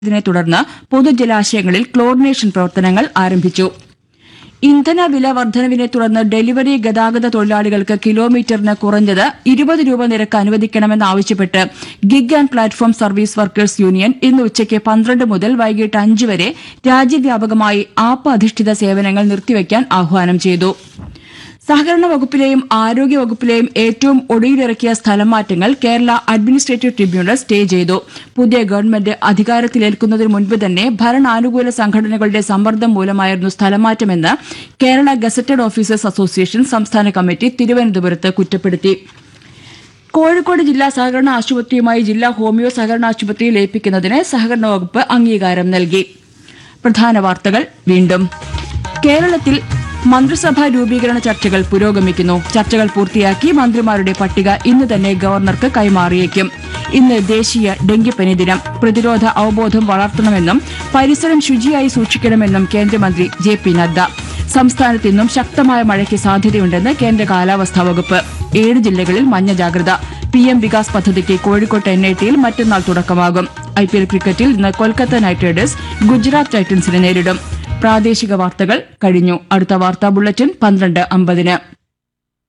ഇതിനെ തുടർന്ന് പൊതുജലാശയങ്ങളിൽ ക്ലോറിനേഷൻ പ്രവർത്തനങ്ങൾ ആരംഭിച്ചു ഇന്ധന വില വർധനവിനെ തുടർന്ന് ഡെലിവറി ഗതാഗത തൊഴിലാളികൾക്ക് കിലോമീറ്ററിന് കുറഞ്ഞത് ഇരുപത് രൂപ നിരക്ക് അനുവദിക്കണമെന്നാവശ്യപ്പെട്ട് gig and platform service workers union ഇന്ന് ഉച്ചയ്ക്ക് പന്ത്രണ്ട് മുതൽ വൈകിട്ട് അഞ്ച് വരെ രാജ്യവ്യാപകമായി ആപ്പ് അധിഷ്ഠിത സേവനങ്ങൾ നിർത്തിവെക്കാൻ ആഹ്വാനം ചെയ്തു സഹകരണ വകുപ്പിലെയും ആരോഗ്യ വകുപ്പിലെയും ഏറ്റവും ഒടുവിലിറക്കിയ സ്ഥലം മാറ്റങ്ങൾ കേരള അഡ്മിനിസ്ട്രേറ്റീവ് ട്രിബ്യൂണൽ സ്റ്റേ ചെയ്തു പുതിയ ഗവൺമെന്റ് അധികാരത്തിലേൽക്കുന്നതിന് മുൻപ് തന്നെ ഭരണാനുകൂല സംഘടനകളുടെ സമ്മർദ്ദം മൂലമായിരുന്നു സ്ഥലമാറ്റമെന്ന് കേരള ഗസറ്റഡ് ഓഫീസേഴ്സ് അസോസിയേഷൻ സംസ്ഥാന കമ്മിറ്റി തിരുവനന്തപുരത്ത് കുറ്റപ്പെടുത്തി കോഴിക്കോട് ജില്ലാ സഹകരണ ആശുപത്രിയുമായി ജില്ലാ ഹോമിയോ സഹകരണ ആശുപത്രി ലയിപ്പിക്കുന്നതിന് സഹകരണ വകുപ്പ് അംഗീകാരം നൽകി പ്രധാന വാർത്തകൾ വീണ്ടും കേരളത്തിൽ മന്ത്രിസഭാ രൂപീകരണ ചർച്ചകൾ പുരോഗമിക്കുന്നു ചർച്ചകൾ പൂർത്തിയാക്കി മന്ത്രിമാരുടെ പട്ടിക ഇന്ന് തന്നെ ഗവർണർക്ക് കൈമാറിയേക്കും ഇന്ന് ദേശീയ ഡെങ്കിപ്പനി ദിനം പ്രതിരോധ അവബോധം വളർത്തണമെന്നും പരിസരം ശുചിയായി സൂക്ഷിക്കണമെന്നും കേന്ദ്രമന്ത്രി ജെ പി നദ്ദ സംസ്ഥാനത്ത് ഇന്നും ശക്തമായ മഴയ്ക്ക് സാധ്യതയുണ്ടെന്ന് കേന്ദ്ര കാലാവസ്ഥാ വകുപ്പ് ഏഴ് ജില്ലകളിൽ മഞ്ഞ ജാഗ്രത പി എം വികാസ് പദ്ധതിക്ക് കോഴിക്കോട്ട് എൻ ഐ ടിയിൽ മറ്റന്നാൾ തുടക്കമാകും ഐ പി എൽ ക്രിക്കറ്റിൽ ഇന്ന് കൊൽക്കത്ത നൈറ്റ് റൈഡേഴ്സ് ഗുജറാത്ത് ടൈറ്റൻസിനെ നേരിടും പ്രാദേശിക വാർത്തകൾ കഴിഞ്ഞു അടുത്ത വാർത്താ ബുള്ളറ്റിൻ പന്ത്രണ്ട് അമ്പതിന്